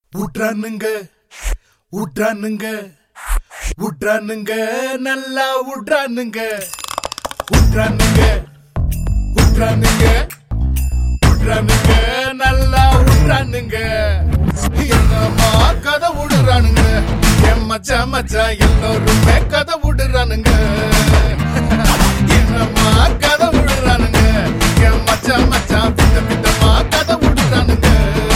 உட்றானுங்க உட்றானுங்க உட்றானுங்க நல்லா உட்றானுங்க உட்றானுங்க உட்றானுங்க உட்றானுங்க நல்லா உட்றானுங்க என்னம்மா கதை விடுறானுங்க என் மச்சா மச்சா எல்லோருமே கதை விடுறானுங்க என்னம்மா கதை விடுறானுங்க என் மச்சா மச்சா பித்த பித்தமா கதை விடுறானுங்க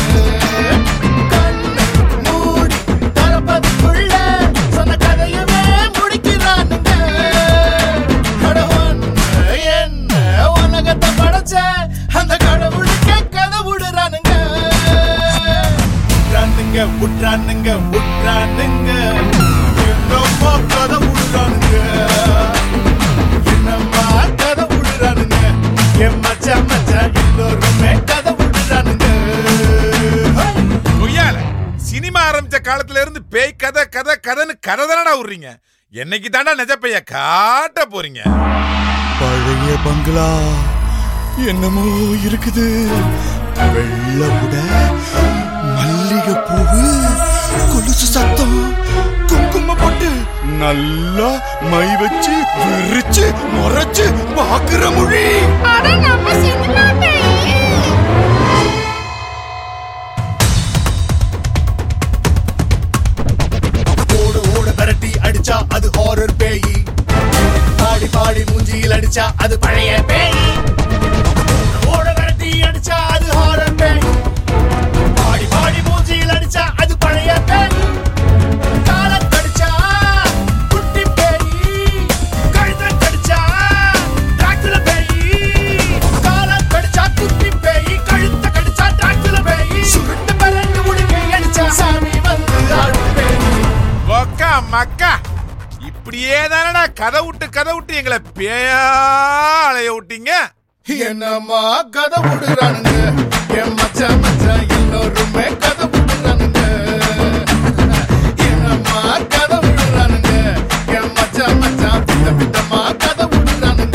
கண்ணு மூடி திறப்பதுக்குள்ள சொன்ன கதையவே முடிக்கிறானுங்க கடவுள் என்ன உலகத்தை படைச்ச அந்த கடவுளுக்கே கதை விடுறானுங்க விட்றானுங்க விட்றானுங்க விட்றானுங்க என்னமோ கதை விடுறானுங்க என்னம்மா கதை விடுறானுங்க என் மச்சா மச்சா எல்லோருமே கதை விடுறானுங்க ஹை! கொய்யால சினிமா ஆரம்பிச்ச காலத்துல இருந்து பேய் கதை கதை கதைன்னு கதை தானடா விடுறீங்க என்னைக்கு தாண்டா நிஜ பெய்ய காட்ட போறீங்க பழைய பங்களா என்னமோ இருக்குது வெள்ள உட மல்லிகை பூவு கொலுசு சத்தம் குங்கும போட்டு நல்லா மை வச்சு விரிச்சு முறைச்சு பாக்குற மொழி அட நம்ம சினிமா பேய் ஓடு ஓடு விரட்டி அடிச்சா அது ஹாரர் பேய் பாடி பாடி மூஞ்சியில் அடிச்சா அது பழைய பேய் ஓட விரட்டி அடிச்சா அது ஹாரர் பேய் பாடி பாடி மூஞ்சியில் அடிச்சா அது பழைய பேய் காலம் கடிச்சா குட்டி பேய் கழுத கடிச்சா டிராக்குல பேய் காலம் கடிச்சா குட்டி பேய் கழுத்த கடிச்சா டிராக்குல பேய் சுருட்டு பரண்டு உடுக்கை அடிச்சா சாமி வந்து ஆடும் பேய் ஒக்கா மக்கா இப்படியே தானடா கதை விட்டு கதை விட்டு எங்களை பேயா அலைய விட்டீங்க என்னம்மா கதை விடுறானுங்க என் மச்சா மச்சா எல்லோருமே கதை விடுறானுங்க என்னம்மா கதை விடுறானுங்க என் மச்சா மச்சா பித்த பித்தமா கதை விடுறானுங்க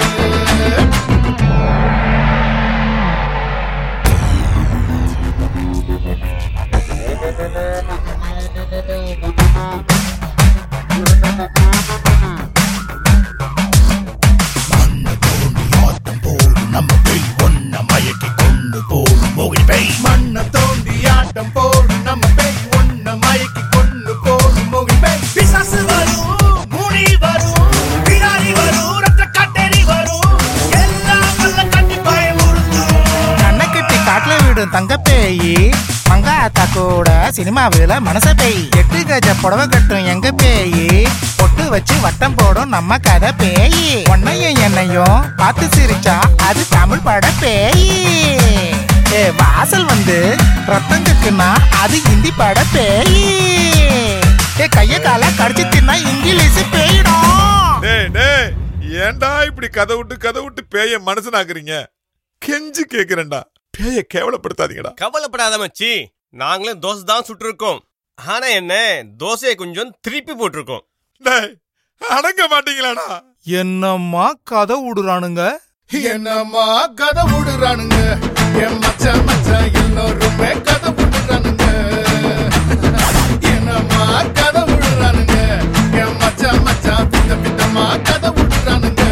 மண்ணை தோண்டி ஆட்டம் போடும் நம்ம பேய் ஒன்ன மயக்கி கொண்டு போடும் மோகி பேய் பிசாசு வரும் முனி வரும் பிடாரி வரும் ரத்த கட்டேரி வரும் எல்லாம் வல்ல கட்டி பயமுறுத்தும் கண்ணக்கிட்டி காட்டுல விடும் தங்க பேயி மங்காத்தா கூட சினிமாவில மனச பேய் எட்டு கஜ புடவை கட்டும் எங்க பேயி பொட்டு வச்சு வட்டம் போடும் நம்ம கதை பேயி உன்னையும் என்னையும் பார்த்து சிரிச்சா அது தமிழ் பட பேயி ஏ வாசல் வந்து ரத்தம் கக்குனா அது ஹிந்தி பட பேயி ஏ கைய கால கடிச்சு தின்னா இங்கிலீஷ் பேயிடும் டேய் டேய் ஏன்டா இப்படி கதை விட்டு கதை விட்டு பேய மனசனாக்குறீங்க கெஞ்சு கேக்குறேன்டா பேய கேவலப்படுத்தாதீங்கடா கவலைப்படாத மச்சி நாங்களும் தோசை தான் சுட்டிருக்கோம் ஆனா என்ன தோசையை கொஞ்சம் திருப்பி போட்டிருக்கோம் டேய் அடங்க மாட்டீங்களாடா என்னம்மா கதை விடுறானுங்க என்னம்மா கதை விடுறானுங்க என் மச்சா மச்சா எல்லோருமே கதை விடுறானுங்க என்னம்மா கதை விடுறானுங்க என் மச்சா மச்சா பித்த பித்தமா கதை விடுறானுங்க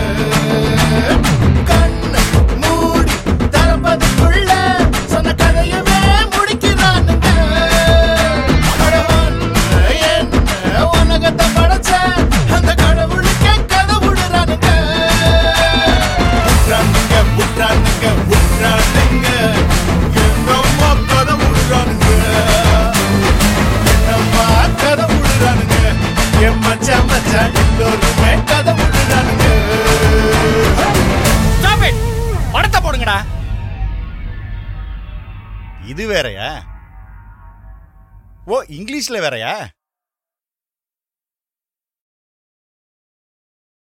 கண்ணு மூடி திறப்பதுக்குள்ள சொன்ன கதையவே முடிக்கிறானுங்க கடவுள் என்ன உலகத்தை படைச்ச அந்த கடவுளுக்கே கதை விடுறானுங்க விட்றானுங்க விட்றானுங்க விட்றானுங்க என்னம்மா கதை விடுறானுங்க என்னம்மா கதை விடுறானுங்க என் மச்சா மச்சா எல்லோருமே கதை விடுறானுங்க படத்தை போடுங்கடா இது வேறயா ஓ இங்கிலீஷ்ல வேறயா